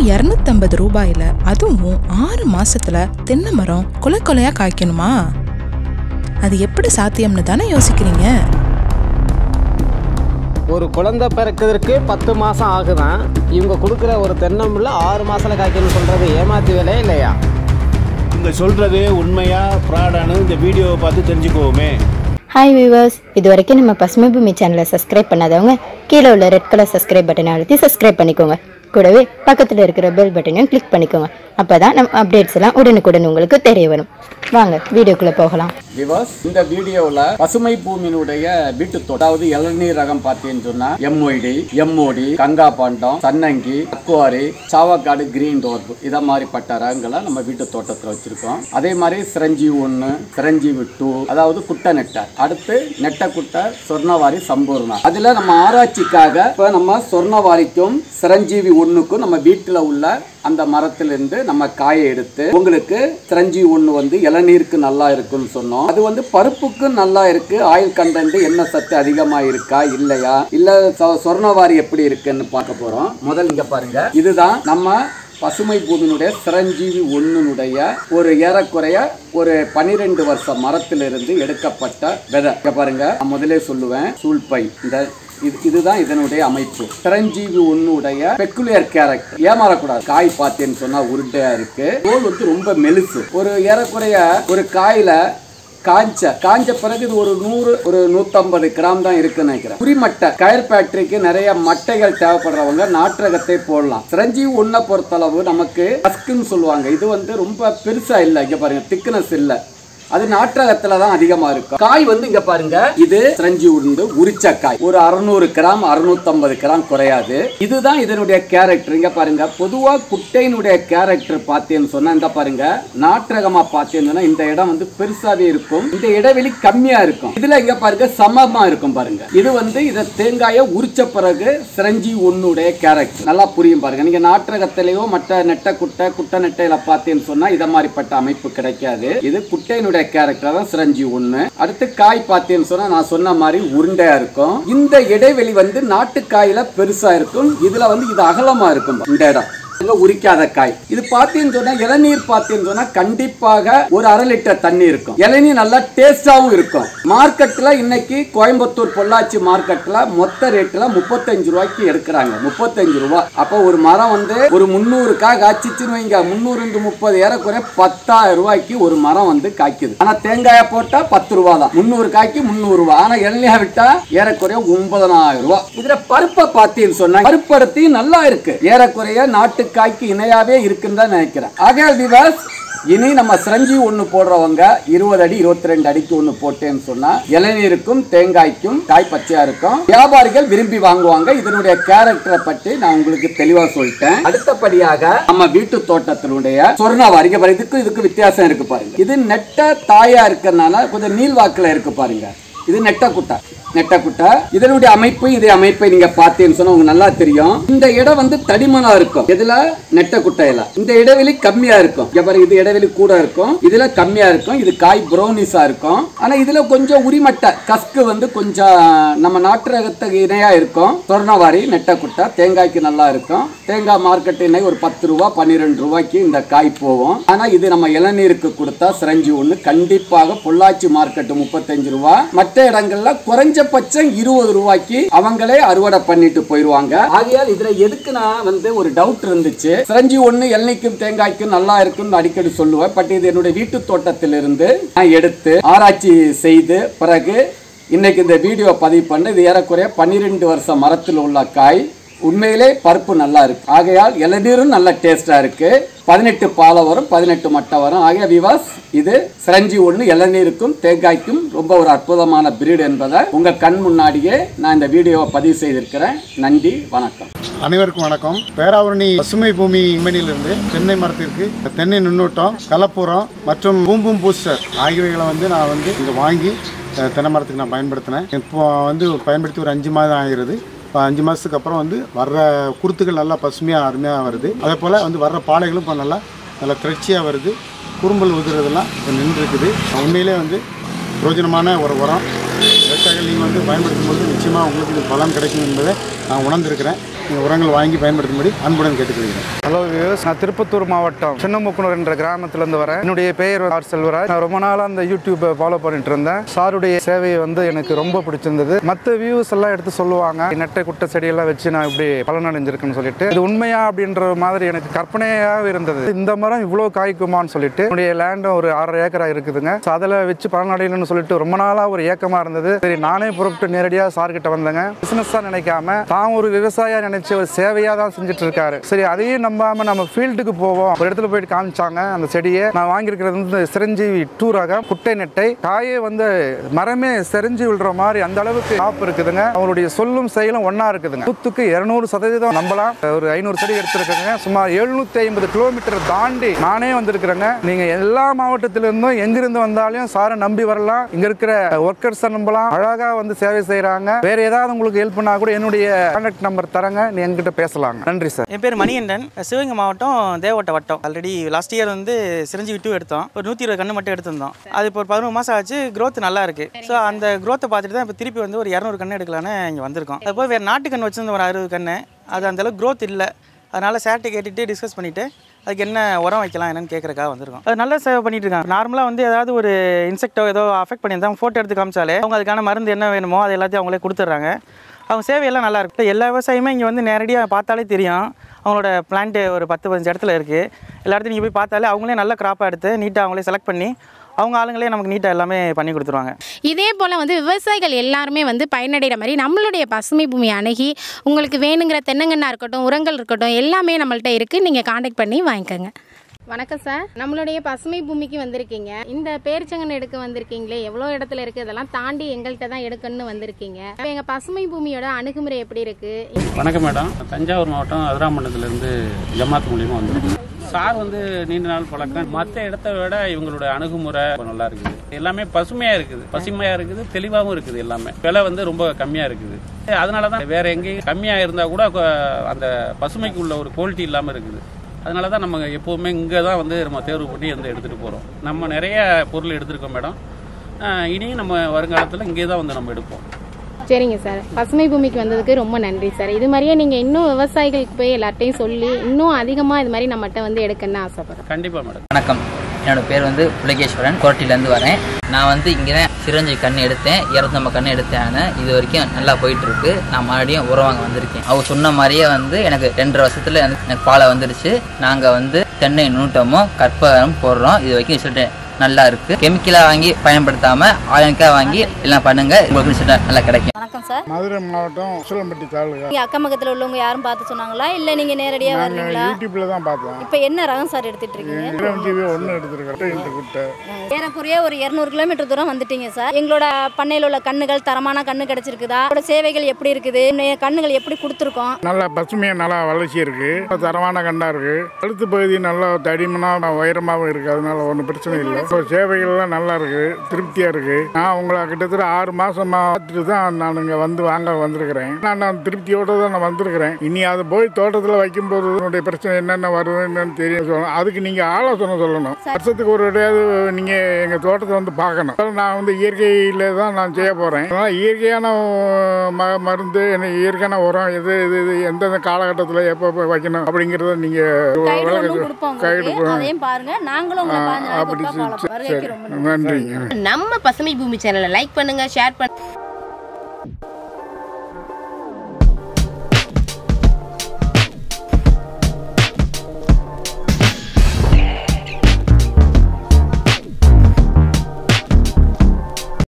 இரநூத்தம்பது ரூபாயில அதுவும் ஆறு மாசத்துல தென்னை மரம் கொலை கொலையா காய்க்கணுமா அது எப்படி சாத்தியம்னு தானே யோசிக்கிறீங்க ஒரு குழந்தை பிறக்கிறதுக்கு பத்து மாதம் ஆகுதான் இவங்க கொடுக்குற ஒரு தென்னம்பிள்ளை ஆறு மாதத்தில் காய்க்கணும்னு சொல்கிறது ஏமாத்து வேலையே இல்லையா இவங்க சொல்றது உண்மையா ஃப்ராடானு இந்த வீடியோவை பார்த்து தெரிஞ்சுக்குவோமே ஹாய் வியூவர்ஸ் இது வரைக்கும் நம்ம பசுமை பூமி சேனலை சப்ஸ்கிரைப் பண்ணாதவங்க கீழே உள்ள ரெட் கலர் சப்ஸ்கிரைப் பட்டனை அழுத்தி சப்ஸ்கிரைப் பண்ணிக்கோங்க கூடவே பக்கத்தில் இருக்கிற பெல் பட்டனையும் கிளிக் பண்ணிக்கோங்க அப்போ தான் நம்ம அப்டேட்ஸ் எல்லாம் உடனுக்குடன் உங்களுக்கு தெரிய வரும் வாங்க வீடியோக்குள்ளே போகலாம் விவாஸ் இந்த வீடியோவில் பசுமை பூமியினுடைய வீட்டு தோட்டம் அதாவது இளநீர் ரகம் பார்த்தீங்கன்னு சொன்னா எம்ஒய்டி எம்ஓடி கங்கா பாண்டம் சன்னங்கி அக்குவாரி சாவக்காடு கிரீன் டோர்பு இதை மாதிரிப்பட்ட ரகங்களை நம்ம வீட்டு தோட்டத்தில் வச்சிருக்கோம் அதே மாதிரி சிரஞ்சீவி ஒன்று சிரஞ்சீவி டூ அதாவது குட்டை நெட்டை அடுத்து நெட்டை குட்டை சொர்ணவாரி சம்பூர்ணா அதில் நம்ம ஆராய்ச்சிக்காக இப்போ நம்ம சொர்ணவாரிக்கும் சிரஞ்சீவி ஒன்றுக்கும் நம்ம வீட்டில் உள்ள அந்த மரத்திலிருந்து நம்ம காயை எடுத்து உங்களுக்கு சிரஞ்சி ஒன்று வந்து இளநீருக்கு நல்லா இருக்குன்னு சொன்னோம் அது வந்து பருப்புக்கு நல்லா இருக்கு ஆயில் கண்டென்ட் என்ன சத்து அதிகமா இருக்கா இல்லையா இல்ல சொ- சொர்ணவாரி எப்படி இருக்குன்னு பார்க்க போறோம் முதல் இங்க பாருங்க இதுதான் நம்ம பசுமை பூமியினுடைய சிரஞ்சீவி ஒன்னுடைய ஒரு ஏறக்குறைய ஒரு பனிரெண்டு வருஷ மரத்திலிருந்து எடுக்கப்பட்ட விதை இங்க பாருங்க நான் முதலே சொல்லுவேன் சூழ்பை இந்த இது இதுதான் இதனுடைய அமைப்பு சிரஞ்சீவி ஒன்னுடைய பெக்குலியர் கேரக்டர் ஏமாறக்கூடாது காய் பார்த்தேன்னு சொன்னா உருண்டையா இருக்கு தோல் வந்து ரொம்ப மெலிசு ஒரு ஏறக்குறைய ஒரு காயில காஞ்ச காஞ்ச பிறகு இது ஒரு நூறு ஒரு நூத்தம்பது கிராம் தான் இருக்குன்னு நினைக்கிறேன் குறிமட்டை கயர் ஃபேக்டரிக்கு நிறைய மட்டைகள் தேவைப்படுறவங்க நாற்றகத்தை போடலாம் சிரஞ்சீவி ஒன்றை பொறுத்தளவு நமக்கு டஸ்க்குன்னு சொல்லுவாங்க இது வந்து ரொம்ப பெருசா இல்லை இங்க பாருங்க திக்னஸ் இல்லை அது நாற்றகத்துல தான் அதிகமா இருக்கும் காய் வந்து இங்க பாருங்க இது சிரஞ்சி உருந்து உரிச்ச காய் ஒரு அறுநூறு கிராம் அறுநூத்தம்பது கிராம் குறையாது இதுதான் இதனுடைய கேரக்டர் இங்க பாருங்க பொதுவா குட்டையினுடைய கேரக்டர் பார்த்தேன்னு சொன்னா இந்த பாருங்க நாற்றகமா பார்த்தேன்னு சொன்னா இந்த இடம் வந்து பெருசாவே இருக்கும் இந்த இடைவெளி கம்மியா இருக்கும் இதுல இங்க பாருங்க சமமா இருக்கும் பாருங்க இது வந்து இத தேங்காயை உரிச்ச பிறகு சிரஞ்சி ஒன்னுடைய கேரக்டர் நல்லா புரியும் பாருங்க நீங்க நாற்றகத்திலேயோ மற்ற நெட்டை குட்டை குட்டை நெட்டையில பார்த்தேன்னு சொன்னா இத மாதிரிப்பட்ட அமைப்பு கிடைக்காது இது குட்டையினுடைய கேரக்டர் தான் சிரஞ்சி ஒண்ணு அடுத்து காய் பார்த்தேன்னு சொன்னா நான் சொன்ன மாதிரி உருண்டையா இருக்கும் இந்த இடைவெளி வந்து நாட்டுக்காயில பெருசா இருக்கும் இதுல வந்து இது அகலமா இருக்கும் இந்த இடம் இங்க உரிக்காத காய் இது பார்த்தீங்கன்னு சொன்னா இளநீர் பார்த்தீங்கன்னு சொன்னா கண்டிப்பாக ஒரு அரை லிட்டர் தண்ணி இருக்கும் இளநீர் நல்லா டேஸ்டாவும் இருக்கும் மார்க்கெட்ல இன்னைக்கு கோயம்புத்தூர் பொள்ளாச்சி மார்க்கெட்ல மொத்த ரேட்ல முப்பத்தஞ்சு ரூபாய்க்கு எடுக்கிறாங்க முப்பத்தஞ்சு ரூபாய் அப்போ ஒரு மரம் வந்து ஒரு முந்நூறு காய் காய்ச்சிச்சுன்னு வைங்க முந்நூறு இன்டு முப்பது ஏறக்குறைய பத்தாயிரம் ரூபாய்க்கு ஒரு மரம் வந்து காய்க்குது ஆனா தேங்காயை போட்டா பத்து ரூபா தான் முந்நூறு காய்க்கு முந்நூறு ரூபாய் ஆனா இளநியா விட்டா ஏறக்குறைய ஒன்பதனாயிரம் ரூபாய் இதுல பருப்பை பார்த்தீங்கன்னு சொன்னா பருப்படத்தி நல்லா இருக்கு ஏறக்குறைய நாட்டுக்காய்க்கு இணையாவே இருக்குன்னு தான் நினைக்கிறேன் ஆகையால் விவாஸ் இனி நம்ம சிரஞ்சி ஒன்று போடுறவங்க இருபது அடி இருபத்தி ரெண்டு அடிக்கு ஒன்று போட்டேன்னு சொன்னா இளநீருக்கும் தேங்காய்க்கும் காய் பச்சையா இருக்கும் வியாபாரிகள் விரும்பி வாங்குவாங்க இதனுடைய கேரக்டரை பற்றி நான் உங்களுக்கு தெளிவா சொல்லிட்டேன் அடுத்தபடியாக நம்ம வீட்டு தோட்டத்தினுடைய சொர்ணவாரி இங்க பாருங்க இதுக்கு இதுக்கு வித்தியாசம் இருக்கு பாருங்க இது நெட்ட தாயா இருக்கிறதுனால கொஞ்சம் நீள்வாக்குல இருக்கு பாருங்க இது நெட்ட குட்டை நெட்ட குட்டை இதனுடைய அமைப்பு இதே அமைப்பை நீங்க பார்த்தீங்கன்னு சொன்னா உங்களுக்கு நல்லா தெரியும் இந்த இடம் வந்து தடிமனா இருக்கும் இதுல நெட்ட குட்டையில இந்த இடைவெளி கம்மியா இருக்கும் இங்க பாருங்க இது இடைவெளி கூட இருக்கும் இதுல கம்மியா இருக்கும் இது காய் ப்ரௌனிஸா இருக்கும் ஆனா இதுல கொஞ்சம் உரிமட்டை கஸ்கு வந்து கொஞ்சம் நம்ம நாட்டு ரகத்துக்கு இணையா இருக்கும் சொர்ணவாரி நெட்ட குட்டை தேங்காய்க்கு நல்லா இருக்கும் தேங்காய் மார்க்கெட் இன்னை ஒரு பத்து ரூபா பன்னிரெண்டு ரூபாய்க்கு இந்த காய் போகும் ஆனா இது நம்ம இளநீருக்கு கொடுத்தா சிரஞ்சி ஒண்ணு கண்டிப்பாக பொள்ளாச்சி மார்க்கெட் முப்பத்தஞ்சு ரூபா மற்ற இடங்கள்ல குறைஞ்சபட்சம் இருபது ரூபாய்க்கு அவங்களே அறுவடை பண்ணிட்டு போயிருவாங்க ஆகையால் இதுல எதுக்கு நான் வந்து ஒரு டவுட் இருந்துச்சு சிரஞ்சி ஒண்ணு இளநீக்கும் தேங்காய்க்கும் நல்லா இருக்கும்னு அடிக்கடி சொல்லுவேன் பட் இது என்னுடைய வீட்டு தோட்டத்திலிருந்து நான் எடுத்து ஆராய்ச்சி செய்து பிறகு இன்னைக்கு இந்த வீடியோ பதிவு பண்ண இது ஏறக்குறைய பன்னிரெண்டு வருஷம் மரத்தில் உள்ள காய் உண்மையிலே பருப்பு நல்லா இருக்கு ஆகையால் இளநீரும் நல்ல டேஸ்டா இருக்கு பதினெட்டு பாலை வரும் பதினெட்டு மட்டை வரும் ஆகிய விவாஸ் இது சிரஞ்சி ஒன்று இளநீருக்கும் தேங்காய்க்கும் ரொம்ப ஒரு அற்புதமான பிரீடு என்பதை உங்க கண் முன்னாடியே நான் இந்த வீடியோவை பதிவு செய்திருக்கிறேன் நன்றி வணக்கம் அனைவருக்கும் வணக்கம் பேராவரணி பசுமை பூமி கம்பெனியிலிருந்து தென்னை மரத்திற்கு தென்னை நுண்ணூட்டம் கலப்புரம் மற்றும் பூம்பும் பூஸ்டர் ஆகியவைகளை வந்து நான் வந்து இங்கே வாங்கி அஹ், தென்னை மரத்துக்கு நான் பயன்படுத்தினேன் இப்போ வந்து பயன்படுத்தி ஒரு அஞ்சு மாதம் ஆகிறது இப்போ அஞ்சு மாதத்துக்கு அப்புறம் வந்து வர்ற குருத்துகள் நல்லா பசுமையாக அருமையாக வருது அதே போல் வந்து வர்ற பாலைகளும் இப்போ நல்லா நல்லா திரட்சியாக வருது குறும்பல் உதிரதெல்லாம் இப்போ நின்று இருக்குது உண்மையிலே வந்து பிரயோஜனமான ஒரு உரம் விவசாயிகள் நீங்கள் வந்து பயன்படுத்தும் போது நிச்சயமாக உங்களுக்கு இது பலன் கிடைக்கும் என்பதை நான் உணர்ந்திருக்கிறேன் நீங்கள் உரங்கள் வாங்கி பயன்படுத்தும்படி அன்புடன் கேட்டுக்கொள்கிறேன் ஹலோ வியூஸ் நான் திருப்பத்தூர் மாவட்டம் சின்னமுக்குனூர் என்ற கிராமத்திலேருந்து வரேன் என்னுடைய பெயர் ஆர் செல்வராஜ் நான் ரொம்ப நாளாக அந்த யூடியூப்பை ஃபாலோ பண்ணிட்டு இருந்தேன் சாருடைய சேவையை வந்து எனக்கு ரொம்ப பிடிச்சிருந்தது மற்ற வியூஸ் எல்லாம் எடுத்து சொல்லுவாங்க நெட்டை குட்டை செடியெல்லாம் வச்சு நான் இப்படி பலனடைஞ்சிருக்குன்னு சொல்லிட்டு இது உண்மையா அப்படின்ற மாதிரி எனக்கு கற்பனையாக இருந்தது இந்த மரம் இவ்வளோ காய்க்குமான்னு சொல்லிட்டு என்னுடைய லேண்டும் ஒரு ஆறரை ஏக்கரா இருக்குதுங்க ஸோ அதில் வச்சு பலனடையணும்னு சொல்லிட்டு ரொம்ப நாளாக ஒரு ஏக்கமாக இருந்தது சரி நானே புறப்பட்டு நேரடியாக சார்கிட்ட வந்தேங்க பிசினஸாக நினைக்காம தான் ஒரு விவசாயியா நினைச்ச ஒரு சேவையாக தான் செஞ்சுட்டு இருக்காரு சரி அதையும் நம்பாம நம்ம ஃபீல்டுக்கு போவோம் ஒரு இடத்துல போயிட்டு காமிச்சாங்க அந்த செடியை நான் வாங்கியிருக்கிறது வந்து சிரஞ்சீவி டூ ரகம் குட்டை நெட்டை காயே வந்து மரமே செறிஞ்சு விழுற மாதிரி அந்த அளவுக்கு காப்பு இருக்குதுங்க அவருடைய சொல்லும் செயலும் ஒண்ணா இருக்குதுங்க நூத்துக்கு இருநூறு சதவீதம் நம்பலாம் ஒரு ஐநூறு செடி எடுத்திருக்கேங்க சுமார் எழுநூத்தி ஐம்பது கிலோமீட்டர் தாண்டி நானே வந்திருக்கிறேங்க நீங்க எல்லா மாவட்டத்திலிருந்தும் எங்கிருந்து வந்தாலும் சாரை நம்பி வரலாம் இங்க இருக்கிற ஒர்க்கர்ஸ் நம்பலாம் அழகா வந்து சேவை செய்யறாங்க வேற ஏதாவது உங்களுக்கு ஹெல்ப் பண்ணா கூட என்னுடைய கான்டாக்ட் நம்பர் தரங்க நீ என்கிட்ட பேசலாங்க நன்றி சார் என் பேர் மணிகண்டன் சிவகங்கை மாவட்டம் தேவட்ட வட்டம் ஆல்ரெடி லாஸ்ட் இயர் வந்து சிரஞ்சி விட்டு எடுத்தோம் ஒரு நூற்றி இருபது கன்று மட்டும் எடுத்திருந்தோம் அது இப்போ ஒரு பதினோரு மாதம் ஆச்சு growth நல்லா இருக்கு ஸோ அந்த growth-அ பார்த்துட்டு தான் இப்போ திருப்பி வந்து ஒரு இரநூறு கன்று எடுக்கலான்னு இங்கே வந்திருக்கோம் அது போய் வேறு நாட்டு கன்று வச்சிருந்தோம் ஒரு அறுபது கன்று அது அந்த அளவுக்கு growth இல்லை அதனால சேட்டை கேட்டுட்டு டிஸ்கஸ் பண்ணிட்டு அதுக்கு என்ன உரம் வைக்கலாம் என்னன்னு கேட்கறக்காக வந்திருக்கோம் அது நல்லா சேவை பண்ணிட்டு இருக்காங்க நார்மலாக வந்து ஏதாவது ஒரு இன்செக்டோ ஏதோ அஃபெக்ட் பண்ணியிருந்தாங்க ஃபோட்டோ எடுத்து காமிச்சாலே அவங்க அதுக்கான மருந்து என்ன வேணுமோ அது எல்லாத்தையும் அவங்களே கொடுத்துட்றாங்க அவங்க சேவையெல்லாம் நல்லா இருக்கு எல்லா விவசாயமே இங்கே வந்து நேரடியாக பார்த்தாலே தெரியும் அவங்களோட பிளான்ட்டு ஒரு பத்து பதினஞ்சு இடத்துல இருக்குது எல்லா இடத்தையும் நீங்கள் போய் பார்த்தாலே அவங்களே நல்ல கிராப்பாக எடுத்து நீட்டாக அவங்களே செலக்ட் பண்ணி அவங்க ஆளுங்களே நமக்கு நீட்டாக எல்லாமே பண்ணி கொடுத்துருவாங்க இதே போல் வந்து விவசாயிகள் எல்லாருமே வந்து பயனடைகிற மாதிரி நம்மளுடைய பசுமை பூமி அணுகி உங்களுக்கு வேணுங்கிற தென்னங்கண்ணா இருக்கட்டும் உரங்கள் இருக்கட்டும் எல்லாமே நம்மள்ட்ட இருக்குது நீங்கள் காண்டாக்ட் பண்ணி வாங்கிக்கோங்க வணக்கம் சார் நம்மளுடைய பசுமை பூமிக்கு வந்திருக்கீங்க இந்த பேரிச்சங்கன் எடுக்க வந்திருக்கீங்களே எவ்வளோ இடத்துல இருக்குது இதெல்லாம் தாண்டி எங்கள்கிட்ட தான் எடுக்கணும்னு வந்திருக்கீங்க இப்போ எங்கள் பசுமை பூமியோட அணுகுமுறை எப்படி இருக்குது வணக்கம் மேடம் தஞ்சாவூர் மாவட்டம் அதிராமண்டலத்திலேருந்து ஜமாத் மூலியமாக வந்திருக்கோம் சார் வந்து நீண்ட நாள் பழக்கம் மற்ற இடத்த விட இவங்களோட அணுகுமுறை ரொம்ப நல்லா இருக்குது எல்லாமே பசுமையா இருக்குது பசுமையா இருக்குது தெளிவாகவும் இருக்குது எல்லாமே விலை வந்து ரொம்ப கம்மியா இருக்குது அதனால தான் வேற எங்கேயும் கம்மியா இருந்தா கூட கொ- அந்த பசுமைக்கு உள்ள ஒரு குவாலிட்டி இல்லாமல் இருக்குது அதனால தான் நம்ம எப்போவுமே இங்கே தான் வந்து நம்ம தேர்வு பண்ணி வந்து எடுத்துகிட்டு போகிறோம் நம்ம நிறைய பொருள் எடுத்திருக்கோம் மேடம் ஆஹ் இனியும் நம்ம வருங்காலத்தில் இங்கே தான் வந்து நம்ம எடுப்போம் சரிங்க சார் பசுமை பூமிக்கு வந்ததுக்கு ரொம்ப நன்றி சார் இது மாதிரியே நீங்கள் இன்னும் விவசாயிகளுக்கு போய் எல்லார்ட்டையும் சொல்லி இன்னும் அதிகமாக இது மாதிரி நம்மகிட்ட வந்து எடுக்கணும்னு ஆசைப்படுறேன் கண்டிப்பாக மேடம் வணக்கம் என்னோட பேர் வந்து புலகேஸ்வரன் கோட்டிலேருந்து வரேன் நான் வந்து இங்கே சிரஞ்சி கண்ணு எடுத்தேன் இரநூத்தம்பது கண்ணு எடுத்தேன் இது வரைக்கும் நல்லா போயிட்டு இருக்கு நான் மறுபடியும் உரம் வாங்க வந்திருக்கேன் அவர் சொன்ன மாதிரியே வந்து எனக்கு ரெண்டரை வருஷத்துல எனக்கு எனக்கு பாலை வந்துருச்சு நாங்கள் வந்து தென்னை நூட்டமும் கற்பகம் போடுறோம் இது வரைக்கும் ரிசல்ட் நல்லா இருக்கு கெமிக்கலா வாங்கி பயன்படுத்தாம ஆர்கானிக்கா வாங்கி எல்லாம் பண்ணுங்க உங்களுக்கு ரிசல்ட் நல்லா கிடைக்கும் வணக்கம் சார் மதுரை மாவட்டம் உசிலம்பட்டி தாலுகா நீங்க அக்கம் பக்கத்துல உள்ளவங்க யாரும் பார்த்து சொன்னாங்களா இல்ல நீங்க நேரடியா வருவீங்களா யூடியூப்ல தான் பார்த்தேன் இப்போ என்ன ரகம் சார் எடுத்துட்டு இருக்கீங்க இருபத்தஞ்சி ஒன்று எடுத்துருக்கேன் இந்த குட்டை ஏறக்குறைய ஒரு இரநூறு கிலோமீட்டர் தூரம் வந்துட்டீங்க சார் எங்களோட பண்ணையில் உள்ள கண்ணுகள் தரமான கண்ணு கிடைச்சிருக்குதா அதோட சேவைகள் எப்படி இருக்குது நே- கண்ணுகள் எப்படி கொடுத்துருக்கோம் நல்லா பசுமையாக நல்லா வளர்ச்சி இருக்கு தரமான கண்டா இருக்கு கழுத்து பகுதி நல்லா தடிமனா உயரமாகவும் இருக்கு அதனால ஒன்றும் பிரச்சனை இல்லை இப்போ சேவைகள்லாம் நல்லா இருக்கு திருப்தியா இருக்கு நான் உங்களை கிட்டத்தட்ட ஆறு மாசமா பார்த்துட்டு தான் நான் இங்க வந்து வாங்க வந்திருக்கிறேன் நான் நான் திருப்தியோட தான் நான் வந்திருக்கிறேன் இனி அதை போய் தோட்டத்தில் வைக்கும்போது என்னுடைய பிரச்சனை என்னென்ன வரும் என்னன்னு தெரியும் சொல்லணும் அதுக்கு நீங்க ஆலோசனை சொல்லணும் வருஷத்துக்கு ஒரு இடையாவது நீங்க எங்க தோட்டத்தை வந்து பார்க்கணும் நான் வந்து இயற்கையில தான் நான் செய்ய போறேன் அதனால இயற்கையான ம- மருந்து என்ன இயற்கையான உரம் எது இது இது எந்தெந்த காலகட்டத்தில் எப்போ எப்போ வைக்கணும் அப்படிங்கிறத நீங்க கைடு ஒன்றும் விளக்க கொடுப்போம் கைடு உங்களுக்கு அதையும் பாருங்க நாங்களும் உங்களை பாஞ்சு நாளைக்கு அப்படி ஒருக்கா follow சரி, பண்ணுவோம். வருகைக்கு சரி ரொம்ப நன்றி. நன்றிங்க நம்ம பசுமை பூமி சேனலை லைக் பண்ணுங்க ஷேர் பண்ணுங்க